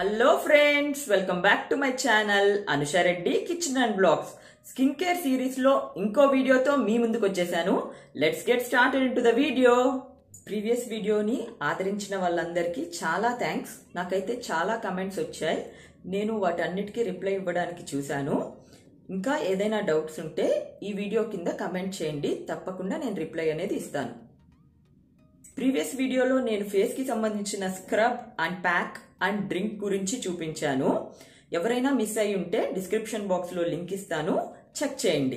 hello friends welcome back to my channel Anusha Reddy kitchen and blogs skin care series లో ఇంకో వీడియోతో మీ ముందుకు వచ్చేసాను let's get started in to the video previous వీడియోని ఆదరించిన వాళ్ళందరికీ చాలా థ్యాంక్స్ నాకైతే చాలా కమెంట్స్ వచ్చాయి నేను వాటన్నిటికీ రిప్లై ఇవ్వడానికి చూశాను ఇంకా ఏదైనా డౌట్స్ ఉంటే ఈ వీడియో కింద కమెంట్ చేయండి తప్పకుండా నేను రిప్లై అనేది ఇస్తాను ప్రీవియస్ వీడియోలో నేను ఫేస్ కి సంబంధించిన scrub and pack and drink గురించి చూపించాను ఎవరైనా మిస్ అయి ఉంటే డిస్క్రిప్షన్ బాక్స్ లో లింక్ ఇస్తాను చెక్ చేయండి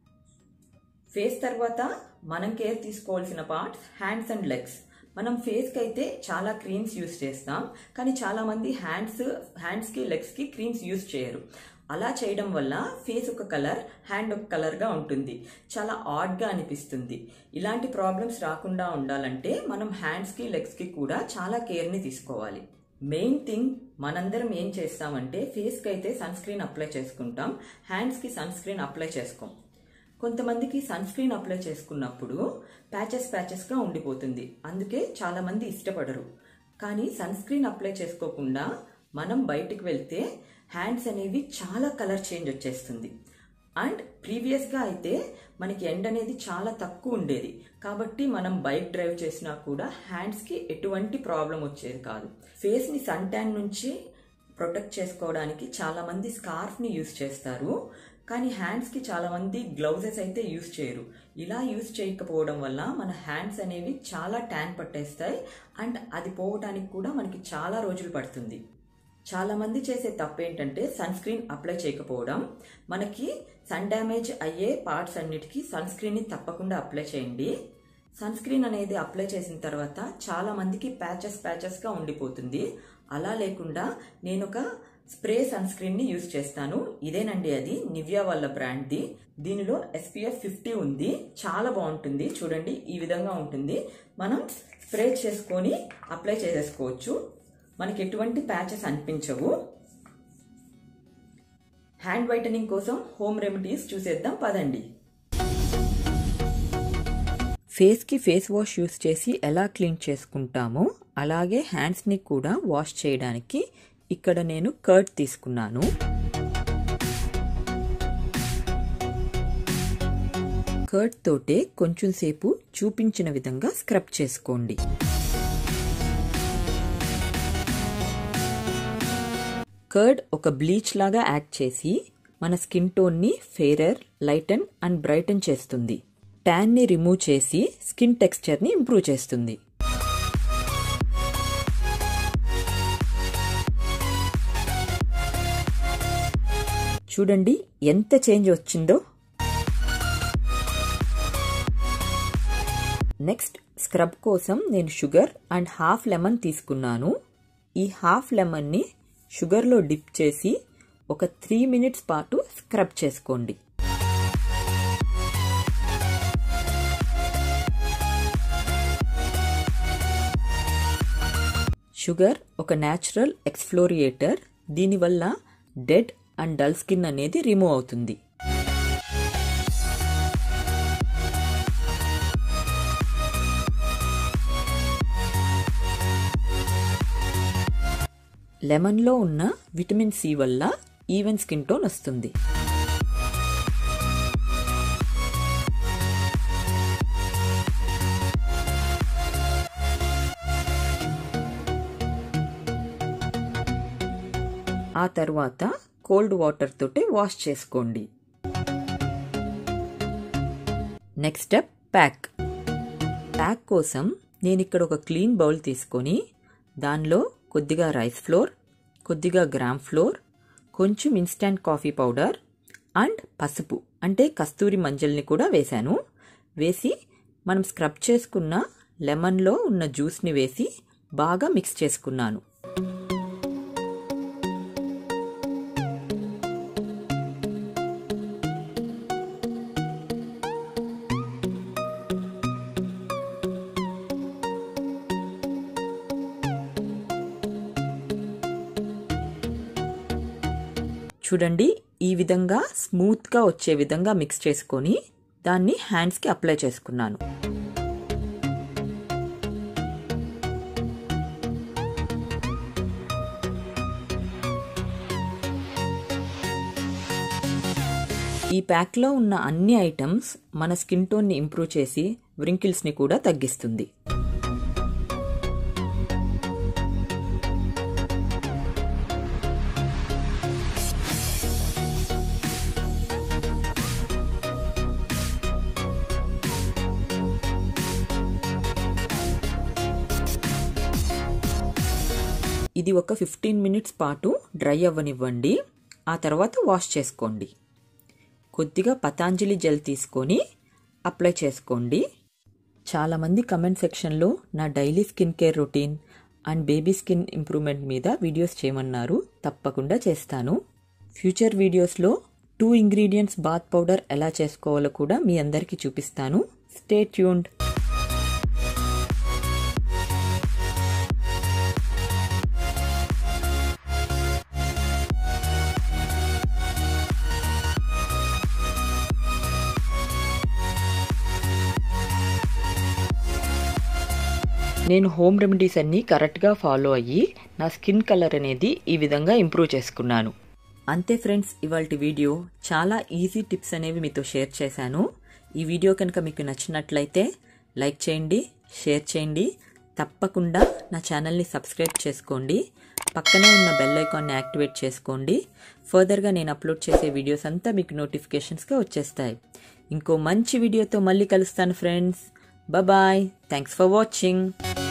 ఫేస్ తర్వాత మనం కేర్ తీసుకోవాల్సిన పార్ట్స్ హ్యాండ్స్ అండ్ లెగ్స్ మనం ఫేస్కి అయితే చాలా క్రీమ్స్ యూస్ చేస్తాం కానీ చాలా మంది హ్యాండ్స్ హ్యాండ్స్కి లెగ్స్కి క్రీమ్స్ యూస్ చేయరు అలా చేయడం వల్ల ఫేస్ ఒక కలర్ హ్యాండ్ ఒక కలర్గా ఉంటుంది చాలా ఆడ్గా అనిపిస్తుంది ఇలాంటి ప్రాబ్లమ్స్ రాకుండా ఉండాలంటే మనం హ్యాండ్స్కి లెగ్స్కి కూడా చాలా కేర్ని తీసుకోవాలి మెయిన్ థింగ్ మనందరం ఏం చేస్తామంటే ఫేస్కి అయితే సన్ స్క్రీన్ అప్లై చేసుకుంటాం హ్యాండ్స్కి సన్ స్క్రీన్ అప్లై చేసుకోం కొంతమందికి సన్ స్క్రీన్ అప్లై చేసుకున్నప్పుడు ప్యాచెస్ ప్యాచెస్గా ఉండిపోతుంది అందుకే చాలామంది ఇష్టపడరు కానీ సన్ స్క్రీన్ అప్లై చేసుకోకుండా మనం బయటికి వెళ్తే హ్యాండ్స్ అనేవి చాలా కలర్ చేంజ్ వచ్చేస్తుంది అండ్ ప్రీవియస్గా అయితే మనకి ఎండ్ అనేది చాలా తక్కువ ఉండేది కాబట్టి మనం బైక్ డ్రైవ్ చేసినా కూడా హ్యాండ్స్కి ఎటువంటి ప్రాబ్లం వచ్చేది కాదు ఫేస్ని సన్ ట్యాన్ నుంచి ప్రొటెక్ట్ చేసుకోవడానికి చాలామంది స్కార్ఫ్ని యూస్ చేస్తారు కానీ హ్యాండ్స్కి చాలామంది గ్లౌజెస్ అయితే యూస్ చేయరు ఇలా యూస్ చేయకపోవడం వల్ల మన హ్యాండ్స్ అనేవి చాలా ట్యాన్ పట్టేస్తాయి అండ్ అది పోవడానికి కూడా మనకి చాలా రోజులు పడుతుంది చాలా మంది చేసే తప్పు ఏంటంటే సన్ స్క్రీన్ అప్లై చేయకపోవడం మనకి సన్ డ్యామేజ్ అయ్యే పార్ట్స్ అన్నిటికీ సన్ స్క్రీన్ని తప్పకుండా అప్లై చేయండి సన్ స్క్రీన్ అనేది అప్లై చేసిన తర్వాత చాలా మందికి ప్యాచెస్ ప్యాచెస్గా ఉండిపోతుంది అలా లేకుండా నేను ఒక స్ప్రే సన్ స్క్రీన్ ని యూజ్ చేస్తాను ఇదేనండి అది నివ్యా వాళ్ళ బ్రాండ్ది దీనిలో ఎస్పీఎఫ్ ఫిఫ్టీ ఉంది చాలా బాగుంటుంది చూడండి ఈ విధంగా ఉంటుంది మనం స్ప్రే చేసుకొని అప్లై చేసేసుకోవచ్చు మనకి ఎటువంటి ప్యాచెస్ అనిపించవు హ్యాండ్ వైటనింగ్ కోసం హోమ్ రెమెడీస్ చూసేద్దాం పదండి ఫేస్కి ఫేస్ వాష్ యూస్ చేసి ఎలా క్లీన్ చేసుకుంటామో అలాగే హ్యాండ్స్ని కూడా వాష్ చేయడానికి ఇక్కడ నేను కర్డ్ తీసుకున్నాను కర్డ్ తోటే కొంచెం సేపు చూపించిన విధంగా స్క్రబ్ చేసుకోండి కర్డ్ ఒక బ్లీచ్ లాగా యాక్ట్ చేసి మన స్కిన్ టోన్ని ఫేరర్ లైటన్ అండ్ బ్రైటన్ చేస్తుంది ట్యాన్ని రిమూవ్ చేసి స్కిన్ టెక్స్చర్ని ఇంప్రూవ్ చేస్తుంది చూడండి ఎంత చేంజ్ వచ్చిందో నెక్స్ట్ స్క్రబ్ కోసం నేను షుగర్ అండ్ హాఫ్ లెమన్ తీసుకున్నాను ఈ హాఫ్ లెమన్ని షుగర్లో డిప్ చేసి ఒక త్రీ మినిట్స్ పాటు స్క్రబ్ చేసుకోండి షుగర్ ఒక న్యాచురల్ ఎక్స్ఫ్లోరియేటర్ దీనివల్ల డెడ్ అండ్ డల్ స్కిన్ అనేది రిమూవ్ అవుతుంది లెమన్లో ఉన్న విటమిన్ సి వల్ల ఈవెన్ స్కిన్ టోన్ వస్తుంది ఆ తర్వాత కోల్డ్ వాటర్ తోటి వాష్ చేసుకోండి నెక్స్ట్ స్టెప్ ప్యాక్ ప్యాక్ కోసం నేను ఇక్కడ ఒక క్లీన్ బౌల్ తీసుకొని దానిలో కొద్దిగా రైస్ ఫ్లోర్ కొద్దిగా గ్రామ్ ఫ్లోర్ కొంచెం ఇన్స్టంట్ కాఫీ పౌడర్ అండ్ పసుపు అంటే కస్తూరి మంజల్ని కూడా వేశాను వేసి మనం స్క్రబ్ చేసుకున్న లెమన్లో ఉన్న జ్యూస్ని వేసి బాగా మిక్స్ చేసుకున్నాను చూడండి ఈ విధంగా స్మూత్గా వచ్చే విధంగా మిక్స్ చేసుకొని దాన్ని హ్యాండ్స్కి అప్లై చేసుకున్నాను ఈ ప్యాక్లో ఉన్న అన్ని ఐటమ్స్ మన స్కిన్ టోన్ని ఇంప్రూవ్ చేసి వ్రింకిల్స్ని కూడా తగ్గిస్తుంది ఇది ఒక ఫిఫ్టీన్ మినిట్స్ పాటు డ్రై అవ్వనివ్వండి ఆ తర్వాత వాష్ చేసుకోండి కొద్దిగా పతాంజలి జెల్ తీసుకొని అప్లై చేసుకోండి చాలామంది కమెంట్ సెక్షన్లో నా daily skin care routine and baby skin improvement మీద వీడియోస్ చేయమన్నారు తప్పకుండా చేస్తాను ఫ్యూచర్ వీడియోస్లో టూ ఇంగ్రీడియంట్స్ బాత్ పౌడర్ ఎలా చేసుకోవాలో కూడా మీ అందరికీ చూపిస్తాను స్టే ట్యూన్డ్ నేను హోమ్ రెమెడీస్ అన్నీ కరెక్ట్గా ఫాలో అయ్యి నా స్కిన్ కలర్ అనేది ఈ విధంగా ఇంప్రూవ్ చేసుకున్నాను అంతే ఫ్రెండ్స్ ఇవాళ వీడియో చాలా ఈజీ టిప్స్ అనేవి మీతో షేర్ చేశాను ఈ వీడియో కనుక మీకు నచ్చినట్లయితే లైక్ చేయండి షేర్ చేయండి తప్పకుండా నా ఛానల్ని సబ్స్క్రైబ్ చేసుకోండి పక్కనే ఉన్న బెల్ ఐకాన్ని యాక్టివేట్ చేసుకోండి ఫర్దర్గా నేను అప్లోడ్ చేసే వీడియోస్ అంతా మీకు నోటిఫికేషన్స్గా వచ్చేస్తాయి ఇంకో మంచి వీడియోతో మళ్ళీ కలుస్తాను friends bye thanks for watching